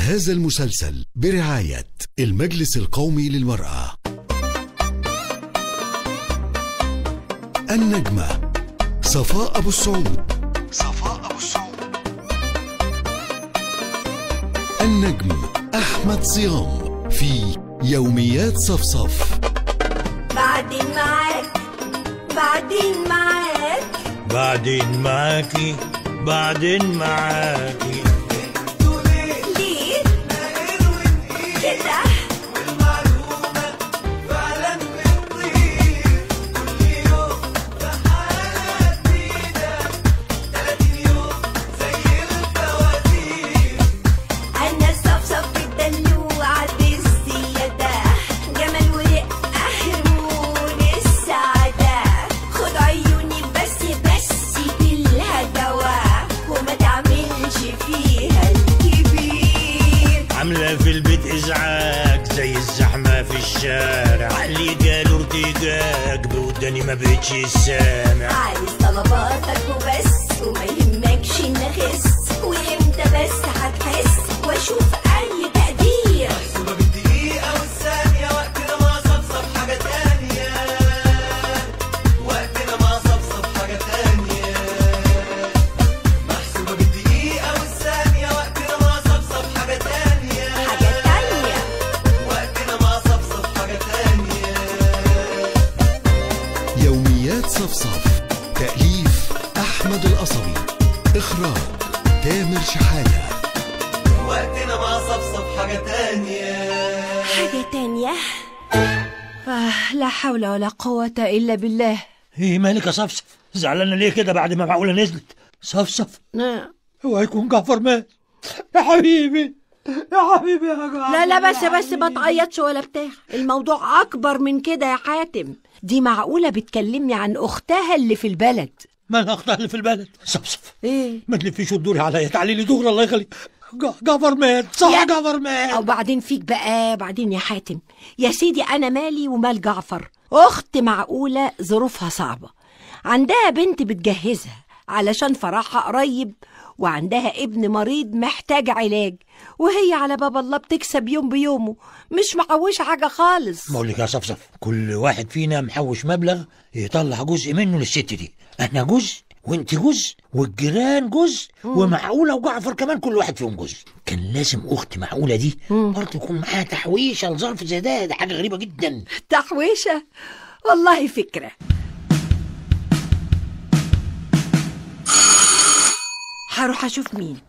هذا المسلسل برعاية المجلس القومي للمرأة النجمة صفاء أبو السعود صفاء أبو السعود النجم أحمد صيام في يوميات صفصف بعدين معاك بعدين معاك بعدين معاكي بعدين معاكي ليه كده أنا صفصف الدلوعة بالزيادة جمال ورقة هرمون السعادة خد عيوني بس بس بالهدوى وما تعملش فيها الكبير عاملة في البيت إزعاج زي الزحمة في الشارع اللي جاله ارتجاج بوداني ما بقتش سامع عايز طلباتك وبس وما يهمكش النخس وامتى بس هتحس واشوف اي تقدير محسوبة بالدقيقة والثانية وقتنا ما صفصف حاجة تانية وقتنا ما صفصف حاجة تانية محسوبة بالدقيقة والثانية وقتنا ما صفصف حاجة تانية حاجة تانية وقتنا ما صفصف حاجة تانية يوميات صفصف تأليف أحمد القصبي إخراج تامر شحاتة وقتنا ما صفصف حاجة تانية حاجة تانية آه لا حول ولا قوة إلا بالله إيه مالك يا صفصف زعلانة ليه كده بعد ما معقولة نزلت صفصف آه. هو هيكون جعفر مات يا حبيبي يا حبيبي يا جعفر لا لا بس بس ما تعيطش ولا بتاع الموضوع أكبر من كده يا حاتم دي معقولة بتكلمني عن أختها اللي في البلد مالها أختها اللي في البلد صفصف إيه ما تلفيش وتدوري عليا تعالي لي دغري الله يخليك جع- جعفر مات صح يا- جعفر أو مات بعدين فيك بقى بعدين يا حاتم يا سيدي أنا مالي ومال جعفر أخت معقولة ظروفها صعبة عندها بنت بتجهزها علشان فرحها قريب وعندها ابن مريض محتاج علاج وهي على باب الله بتكسب يوم بيومه مش محوشة حاجة خالص بقول لك يا صفصف كل واحد فينا محوش مبلغ يطلع جزء منه للست دي انا جزء وانت جزء والجيران جزء ومعقوله وجعفر كمان كل واحد فيهم جزء كان لازم اخت معقوله دي برضه يكون معاها تحويشه لظرف زي ده ده حاجه غريبه جدا تحويشة والله فكرة هروح أشوف مين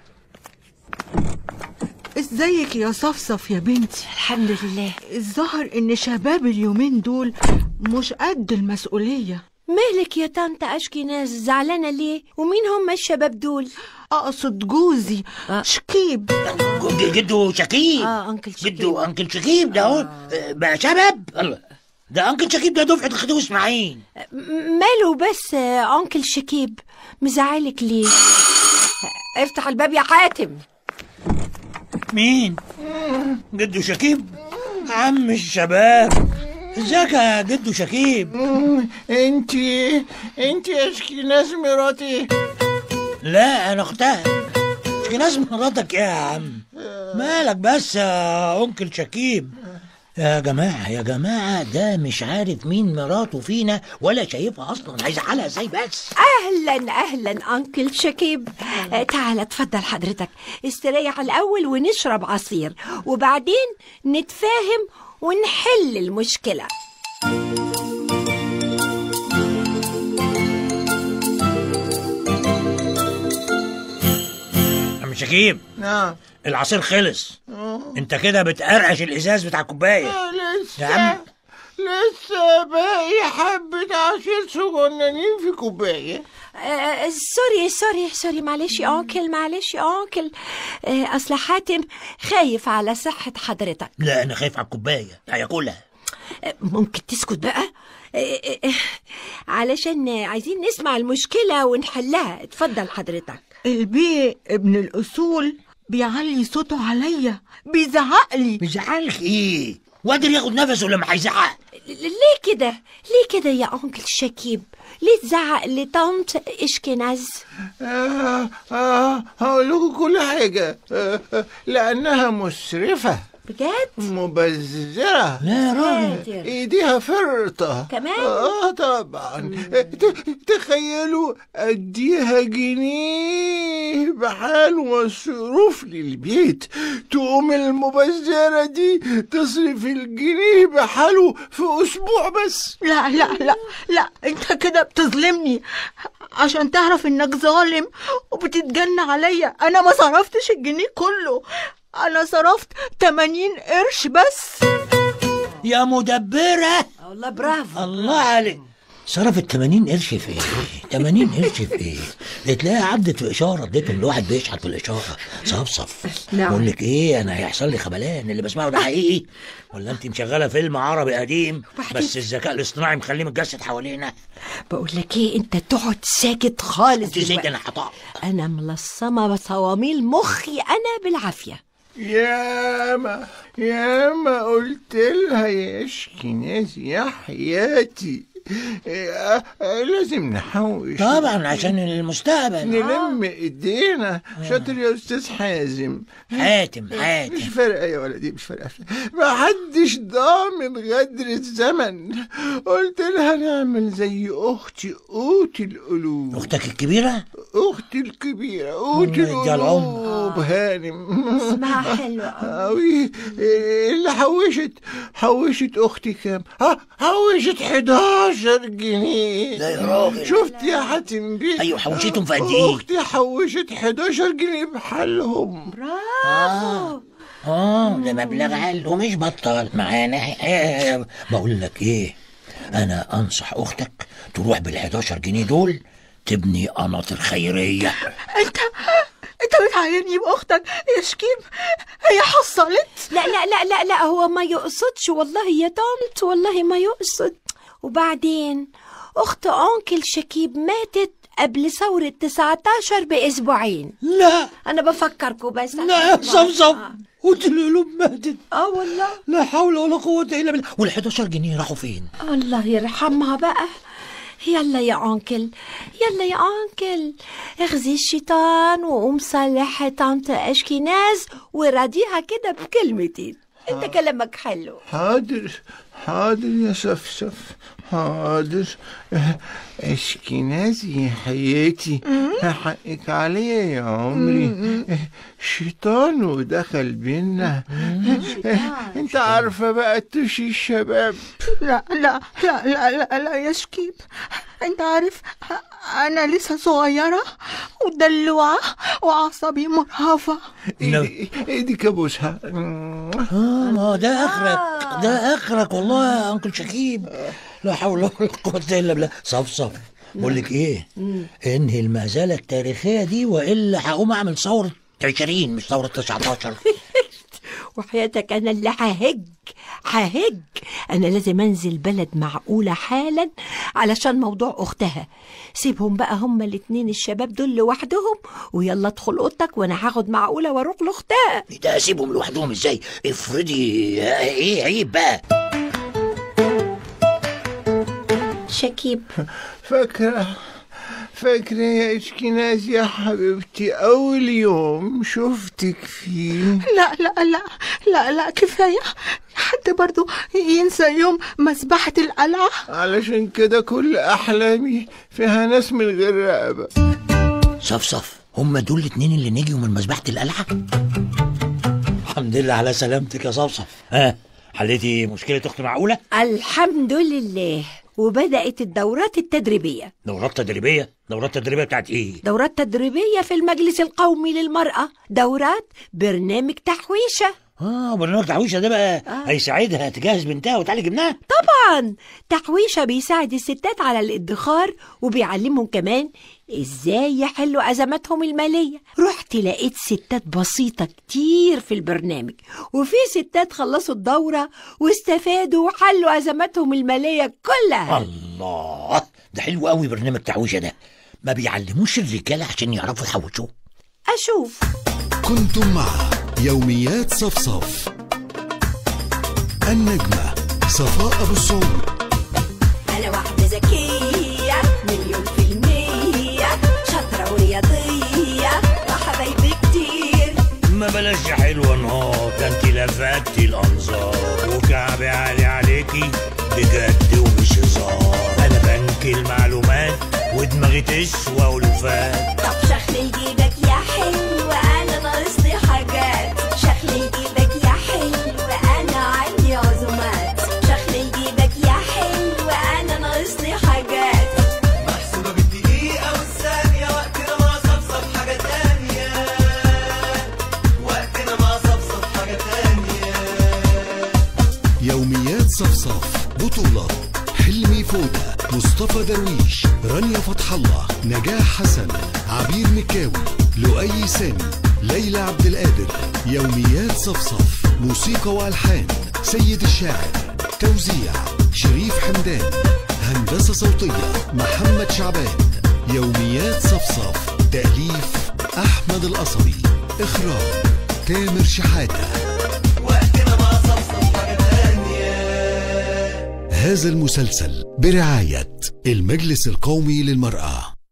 ازيك يا صفصف يا بنتي الحمد لله الظاهر ان شباب اليومين دول مش قد المسؤولية مالك يا طنط أشكي ناس زعلانة ليه ومين هم الشباب دول اقصد جوزي آه. شكيب ج- جده شكيب آه أنكل شكيب جده انكل شكيب ده اهو آه، بقى شباب الله ده انكل شكيب ده دفعه الخديوي اسماعيل م- ماله بس آه، أنكل شكيب مزعلك ليه افتح الباب يا حاتم مين جده شكيب عم الشباب ازيك يا جده شكيب انت انت اشكيناز مراتي لا انا اختها مش ناس مراتك ايه يا عم مالك بس يا انكل شكيب يا جماعة يا جماعة ده مش عارف مين مراته فينا ولا شايفها أصلا هيزعلها ازاي بس أهلا أهلا أنكل شكيب آه، تعال اتفضل حضرتك استريح الأول ونشرب عصير وبعدين نتفاهم ونحل المشكلة عم شكيب نعم العصير خلص انت كده بتقرقش الازاز بتاع الكوباية لسه يا عم. لسه باقي حبة عصير صغننين في كوباية آه، سوري سوري سوري معلش يا أنكل معلش يا أنكل آه، أصل حاتم خايف على صحة حضرتك لا انا خايف على الكوباية هياكلها آه، ممكن تسكت بقى آه، آه، آه، علشان عايزين نسمع المشكلة ونحلها اتفضل حضرتك البيه ابن الاصول بيعلي صوته عليا بيزعق لي بيزعلك ايه وقادر ياخد نفسه لما هيزعق ليه كده ليه كده يا أنكل شكيب ليه تزعق لطنط إشكناز آه آه هقول لكم كل حاجة آه آه لأنها مسرفة بجد مبذرة لا يا راجل ساتر. ايديها فرطة كمان؟ اه طبعا ت- تخيلوا اديها جنيه بحال مصروف للبيت تقوم المبذرة دي تصرف الجنيه بحاله في اسبوع بس لا لا لا لا انت كده بتظلمني عشان تعرف انك ظالم وبتتجنى عليا انا ما صرفتش الجنيه كله انا صرفت 80 قرش بس يا مدبرة والله برافو الله عليك صرفت 80 قرش في ايه 80 قرش في ايه دي تلاقيها عدت في اشاره اديتهم لواحد بيشحت في الاشاره صفصف نعم. بقول لك ايه انا هيحصل لي خبلان اللي بسمعه ده حقيقي ولا انت مشغله فيلم عربي قديم وبعدين؟ بس الذكاء الاصطناعي مخليه متجسد حوالينا بقول لك ايه انت تقعد ساكت خالص انت زي دلوقتي. انا هطق انا ملصمه بصواميل مخي انا بالعافيه ياما ياما قلت لها يا اشكناز يا حياتي آه، آه، لازم نحوش طبعا عشان المستقبل نلم ايدينا شاطر يا استاذ حازم حاتم مش حاتم فارقه يا ولدي مش فارقه ما حدش ضامن غدر الزمن قلت لها نعمل زي اختي قوت القلوب اختك الكبيره اختي الكبيره قوت الله يديها العمر. القلوب هانم اسمها حلوه أوي. أوي اللي حوشت حوشت أختي كام؟ ها حوشت 11 جنيه لا يا راجل. شفت يا حاتم بيه أيوة، حوشتهم في قد إيه؟ أختي حوشت 11 جنيه بحالهم برافو اه ده مبلغ عال ومش بطال معانا آه، بقول لك ايه انا انصح اختك تروح بال 11 جنيه دول تبني قناطر خيريه انت انت بتعايرني باختك يا شكيب هي حصلت لا لا لا لا لا هو ما يقصدش والله يا طنط والله ما يقصد وبعدين اخت انكل شكيب ماتت قبل ثورة 19 بأسبوعين لا أنا بفكركم بس لا يا صفصف قلت القلوب ماتت اه والله لا حول ولا قوه الا بالله وال 11 جنيه راحوا فين الله يرحمها بقى يلا يا أنكل يلا يا أنكل اغزي الشيطان وقوم صلح طنط أشكناز وراضيها كده بكلمتين انت كلامك حلو حاضر حاضر يا صفصف حاضر اشكنازي يا حياتي حقك عليا يا عمري شيطان ودخل بينا انت عارفه بقى تشي الشباب لا لا لا لا لا, لا يا شكيب انت عارف انا لسه صغيرة ودلوعة وعصبي مرهفة ايدي ايدي كابوسها اه ما ده اخرك ده اخرك والله يا انكل شكيب لا حول ولا قوه الا بالله صفصف بقول لك ايه انهي المهزله التاريخيه دي والا هقوم اعمل ثوره 20 مش ثوره 19 وحياتك أنا اللي ههج ههج أنا لازم أنزل بلد معقولة حالا علشان موضوع أختها سيبهم بقى هما الاتنين الشباب دول لوحدهم ويلا ادخل أوضتك وأنا هاخد معقولة وأروح لأختها ده اسيبهم لوحدهم ازاي افرضي ايه عيب بقى شكيب فاكرة فاكرة يا اشكناز يا حبيبتي أول يوم شفتك فيه لا لا لا لا لا كفاية حد برضو ينسى يوم مسبحة القلعة علشان كده كل أحلامي فيها ناس من غير رقبة صفصف هم دول الاتنين اللي نجوا من مذبحة القلعة الحمد لله على سلامتك يا صفصف ها حليتي مشكلة أخت معقولة؟ الحمد لله وبدأت الدورات التدريبية دورات تدريبية دورات تدريبية بتاعت إيه؟ دورات تدريبية في المجلس القومي للمرأة دورات برنامج تحويشة آه برنامج تحويشة ده بقى آه. هيساعدها تجهز بنتها وتعالج ابنها طبعا تحويشة بيساعد الستات على الادخار وبيعلمهم كمان ازاي يحلوا ازماتهم المالية رحت لقيت ستات بسيطة كتير في البرنامج وفي ستات خلصوا الدورة واستفادوا وحلوا ازماتهم المالية كلها الله ده حلو قوي برنامج تحويشة ده ما بيعلموش الرجالة عشان يعرفوا يحوشوا اشوف كنتم مع يوميات صفصف النجمة صفاء أبو السعود أنا واحدة ذكية مليون في المية شاطرة ورياضية وحبايبي كتير ما بلاش يا حلوة نهار ده انت لفتي الانظار وكعبي عالي عليكي بجد ومش هزار انا بنك المعلومات ودماغي تسوى ولفات طب شخلي جيبك يا حلو أنا ناقصلي حاجات شخلي جيبك يا حلو أنا عندي عزومات شخلي جيبك يا حلو أنا ناقصلي حاجات محسوبة بالدقيقة والثانية وقتنا ما صفصف حاجة تانية وقتنا ما صفصف حاجة تانية يوميات صفصف بطولة حلمي فودة مصطفى درويش رانيا فتح الله نجاح حسن عبير مكاوي لؤي سامي ليلى عبد القادر يوميات صفصف موسيقى والحان سيد الشاعر توزيع شريف حمدان هندسة صوتية محمد شعبان يوميات صفصف تأليف أحمد القصري إخراج تامر شحاتة وقتنا ما صفصف حاجة تانية هذا المسلسل برعاية المجلس القومي للمرأة